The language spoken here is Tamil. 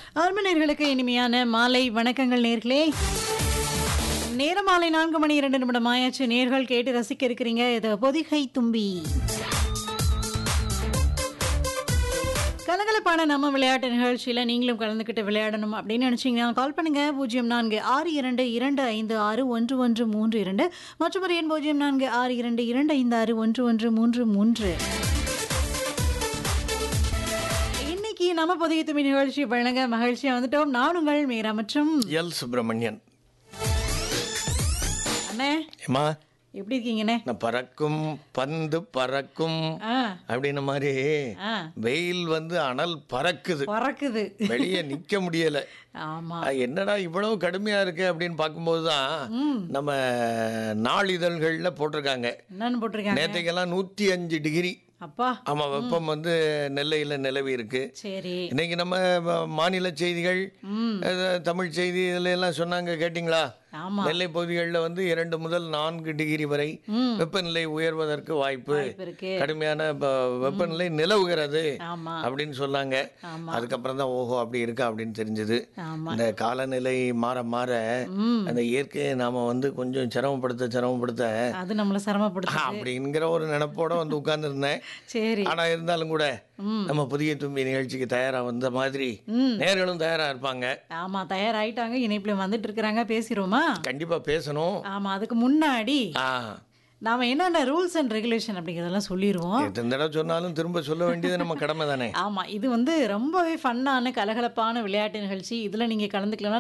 அருமை நேர்களுக்கு இனிமையான மாலை வணக்கங்கள் நேர்களே நேரம் மாலை நான்கு மணி இரண்டு நிமிடம் ஆயாச்சு நேர்கள் கேட்டு ரசிக்க இருக்கிறீங்க இது பொதிகை தும்பி கலகலப்பான நம்ம விளையாட்டு நிகழ்ச்சியில் நீங்களும் கலந்துக்கிட்டு விளையாடணும் அப்படின்னு நினச்சிங்கன்னா கால் பண்ணுங்க பூஜ்ஜியம் நான்கு ஆறு இரண்டு இரண்டு ஐந்து ஆறு ஒன்று ஒன்று மூன்று இரண்டு மற்றும் ஒரு எண் பூஜ்ஜியம் நான்கு ஆறு இரண்டு இரண்டு ஐந்து ஆறு ஒன்று ஒன்று மூன்று மூன்று இன்னைக்கு நம்ம புதிய துணி நிகழ்ச்சி வழங்க மகிழ்ச்சியா வந்துட்டோம் நான் உங்கள் மீரா மற்றும் எல் சுப்பிரமணியன் அண்ணே ஏமா எப்படி இருக்கீங்கண்ணே நான் பறக்கும் பந்து பறக்கும் ஆ அப்படின்ன மாதிரி ஆ வெயில் வந்து அனல் பறக்குது பறக்குது வெளியே நிக்க முடியல ஆமா அஹ், என்னடா இவ்வளவு கடுமையா இருக்கு அப்படின்னு பார்க்கும்போது தான் நம்ம நாளிதழ்கள்ல போட்டிருக்காங்க என்னன்னு போட்டிருக்காங்க நேற்றுக்கெல்லாம் நூற்றி அஞ்சு டிகிரி அப்பா ஆமா வெப்பம் வந்து நெல்லையில நிலவி இருக்கு சரி இன்னைக்கு நம்ம ம- மாநில செய்திகள் ம் அஹ், தமிழ் செய்தி இதுல எல்லாம் சொன்னாங்க கேட்டிங்களா ஆமா நெல்லை பகுதிகளில் வந்து இரண்டு முதல் நான்கு டிகிரி வரை ம் வெப்பநிலை உயர்வதற்கு வாய்ப்பு வாய்ப்பு இருக்கு கடுமையான ப- வெப்பநிலை நிலவுகிறது ஆமா அப்படின்னு சொன்னாங்க ஆமா அதுக்கப்புறம் தான் ஓஹோ அப்படி இருக்கா அப்படின்னு தெரிஞ்சது ஆமா இந்த காலநிலை மாற மாற ம் அந்த இயற்கையை நாம வந்து கொஞ்சம் சிரமப்படுத்த சிரமப்படுத்த அது நம்மள சிரமப்படுத்து அப்படிங்கிற ஒரு நினைப்போட வந்து உட்கார்ந்துருந்தேன் சரி ஆனா இருந்தாலும் கூட ம் நம்ம புதிய தும்பி நிகழ்ச்சிக்கு தயாரா வந்த மாதிரி ம் நேர்களும் தயாரா இருப்பாங்க ஆமா தயாராயிட்டாங்க இணைப்புல வந்துட்டு இருக்கிறாங்க பேசிடுவோமா கண்டிப்பா பேசணும் ஆமா அதுக்கு முன்னாடி ஆ நாம என்னென்ன ரூல்ஸ் அண்ட் ரெகுலேஷன் அப்படிங்கிறதெல்லாம் சொல்லிடுவோம் எத்தனை தடவை சொன்னாலும் திரும்ப சொல்ல வேண்டியது நம்ம கடமை தானே ஆமா இது வந்து ரொம்பவே ஃபன்னான கலகலப்பான விளையாட்டு நிகழ்ச்சி இதுல நீங்க கலந்துக்கலாம்